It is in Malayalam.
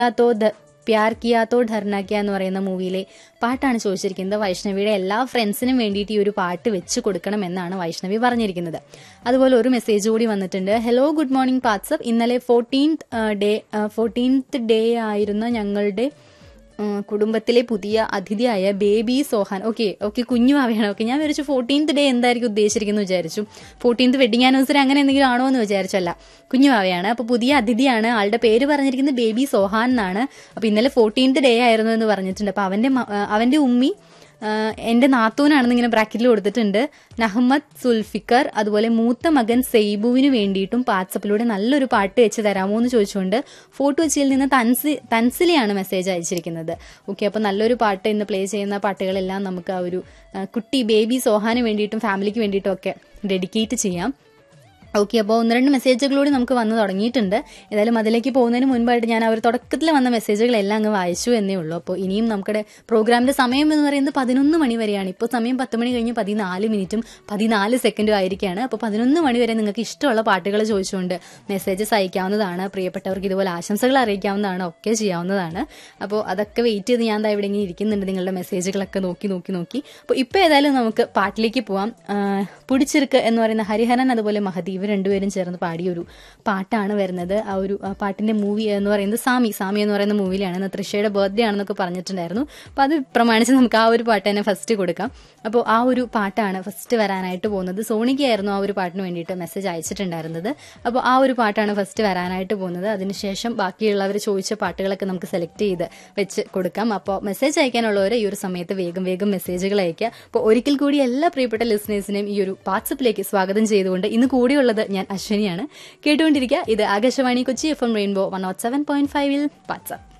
തോ ദ- പ്യാർ കിയാ തോ ധർണ കിയ എന്ന് പറയുന്ന മൂവിയിലെ പാട്ടാണ് ചോദിച്ചിരിക്കുന്നത് വൈഷ്ണവിയുടെ എല്ലാ ഫ്രണ്ട്സിനും വേണ്ടിയിട്ട് ഈ ഒരു പാട്ട് വെച്ച് കൊടുക്കണം എന്നാണ് വൈഷ്ണവി പറഞ്ഞിരിക്കുന്നത് അതുപോലെ ഒരു മെസ്സേജ് കൂടി വന്നിട്ടുണ്ട് ഹലോ ഗുഡ് മോർണിംഗ് പാട്സപ്പ് ഇന്നലെ ഫോർട്ടീൻത്ത് ഡേ ഫോർട്ടീൻത്ത് ഡേ ആയിരുന്ന ഞങ്ങളുടെ ഉം, കുടുംബത്തിലെ പുതിയ അതിഥിയായ ബേബി സോഹാൻ ഓക്കെ ഓക്കെ കുഞ്ഞു ആവുകയാണ് ഓക്കെ ഞാൻ വിചാരിച്ചു ഫോർട്ടീൻത്ത് ഡേ എന്തായിരിക്കും ഉദ്ദേശിച്ചിരിക്കുന്നത് വിചാരിച്ചു ഫോർട്ടീൻത്ത് വെഡിങ് ആനിവേഴ്സറി അങ്ങനെ എന്തെങ്കിലും ആണോ എന്ന് വിചാരിച്ചല്ല കുഞ്ഞു ആവയാണ് അപ്പോൾ പുതിയ അതിഥിയാണ് ആളുടെ പേര് പറഞ്ഞിരിക്കുന്നത് ബേബി സോഹാൻ എന്നാണ് അപ്പോൾ ഇന്നലെ ഫോർട്ടീൻത്ത് ഡേ ആയിരുന്നു എന്ന് പറഞ്ഞിട്ടുണ്ട് അപ്പോൾ അവന്റെ മ- ആ, അവന്റെ ഉമ്മി ആഹ് എന്റെ നാത്തൂനാണെന്ന് ഇങ്ങനെ ബ്രാക്കറ്റിൽ കൊടുത്തിട്ടുണ്ട് നഹമ്മദ് സുൽഫിക്കർ അതുപോലെ മൂത്ത മകൻ സെയ്ബുവിന് വേണ്ടിയിട്ടും വാട്സപ്പിലൂടെ നല്ലൊരു പാട്ട് വെച്ച് തരാമോ എന്ന് ചോദിച്ചുകൊണ്ട് ഫോർട്ട് കൊച്ചിയിൽ നിന്ന് തൻസി തൻസിലയാണ് മെസ്സേജ് അയച്ചിരിക്കുന്നത് ഓക്കെ അപ്പോൾ നല്ലൊരു പാട്ട് ഇന്ന് പ്ലേ ചെയ്യുന്ന പാട്ടുകളെല്ലാം നമുക്ക് ആ ഒരു ആഹ് കുട്ടി ബേബി സോഹാന് വേണ്ടിയിട്ടും ഫാമിലിക്ക് വേണ്ടിയിട്ടും ഒക്കെ ഡെഡിക്കേറ്റ് ചെയ്യാം ഓക്കെ അപ്പോൾ ഒന്ന് രണ്ട് മെസ്സേജുകളൂടി നമുക്ക് വന്ന് തുടങ്ങിയിട്ടുണ്ട് ഏതായാലും അതിലേക്ക് പോകുന്നതിന് മുൻപായിട്ട് ഞാൻ അവർ തുടക്കത്തിൽ വന്ന മെസ്സേജുകളെല്ലാം അങ്ങ് വായിച്ചു എന്നേ ഉള്ളൂ അപ്പോൾ ഇനിയും നമ്മുടെ പ്രോഗ്രാമിന്റെ സമയം എന്ന് പറയുന്നത് പതിനൊന്ന് മണി വരെയാണ് ഇപ്പോൾ സമയം പത്ത് മണി കഴിഞ്ഞ് പതിനാല് മിനിറ്റും പതിനാല് സെക്കൻഡും ആയിരിക്കുകയാണ് അപ്പോൾ പതിനൊന്ന് മണി വരെ നിങ്ങൾക്ക് ഇഷ്ടമുള്ള പാട്ടുകൾ ചോദിച്ചുകൊണ്ട് മെസ്സേജസ് അയക്കാവുന്നതാണ് പ്രിയപ്പെട്ടവർക്ക് ഇതുപോലെ ആശംസകൾ അറിയിക്കാവുന്നതാണ് ഒക്കെ ചെയ്യാവുന്നതാണ് അപ്പോൾ അതൊക്കെ വെയിറ്റ് ചെയ്ത് ഞാൻ ദാ ഇവിടെ ഇങ്ങനെ ഇരിക്കുന്നുണ്ട് നിങ്ങളുടെ മെസ്സേജുകളൊക്കെ നോക്കി നോക്കി നോക്കി അപ്പോൾ ഇപ്പോൾ ഏതായാലും നമുക്ക് പാട്ടിലേക്ക് പോവാം ആ, പുടിച്ചിരുക്ക് എന്ന് പറയുന്ന ഹരിഹരൻ അതുപോലെ മഹദി ഇവർ രണ്ടുപേരും ചേർന്ന് പാടിയ ഒരു പാട്ടാണ് വരുന്നത് ആ ഒരു ആ, പാട്ടിന്റെ മൂവി എന്ന് പറയുന്നത് സാമി സാമി എന്ന് പറയുന്ന മൂവിയിലാണ് ഇന്ന് തൃഷയുടെ ബർത്ത്ഡേ ആണെന്നൊക്കെ പറഞ്ഞിട്ടുണ്ടായിരുന്നു അപ്പോൾ അത് പ്രമാണിച്ച് നമുക്ക് ആ ഒരു പാട്ട് തന്നെ ഫസ്റ്റ് കൊടുക്കാം അപ്പോൾ ആ ഒരു പാട്ടാണ് ഫസ്റ്റ് വരാനായിട്ട് പോകുന്നത് സോണിക്കായിരുന്നു ആ ഒരു പാട്ടിന് വേണ്ടിയിട്ട് മെസ്സേജ് അയച്ചിട്ടുണ്ടായിരുന്നത് അപ്പോൾ ആ ഒരു പാട്ടാണ് ഫസ്റ്റ് വരാനായിട്ട് പോകുന്നത് അതിനുശേഷം ബാക്കിയുള്ളവർ ചോദിച്ച പാട്ടുകളൊക്കെ നമുക്ക് സെലക്ട് ചെയ്ത് വെച്ച് കൊടുക്കാം അപ്പോൾ മെസ്സേജ് അയക്കാനുള്ളവർ ഈ ഒരു സമയത്ത് വേഗം വേഗം മെസ്സേജുകൾ അയക്കുക അപ്പോൾ ഒരിക്കൽ കൂടി എല്ലാ പ്രിയപ്പെട്ട ലിസണേഴ്സിനെയും ഈ ഒരു വാട്സപ്പിലേക്ക് സ്വാഗതം ചെയ്തുകൊണ്ട് ഇന്ന് കൂടിയുള്ളത് ഞാൻ അശ്വനിയാണ് കേട്ടുകൊണ്ടിരിക്കുക ഇത് Akashvani Kochi F M rainbow one naught seven point ഫൈവിൽ വാട്സപ്പ്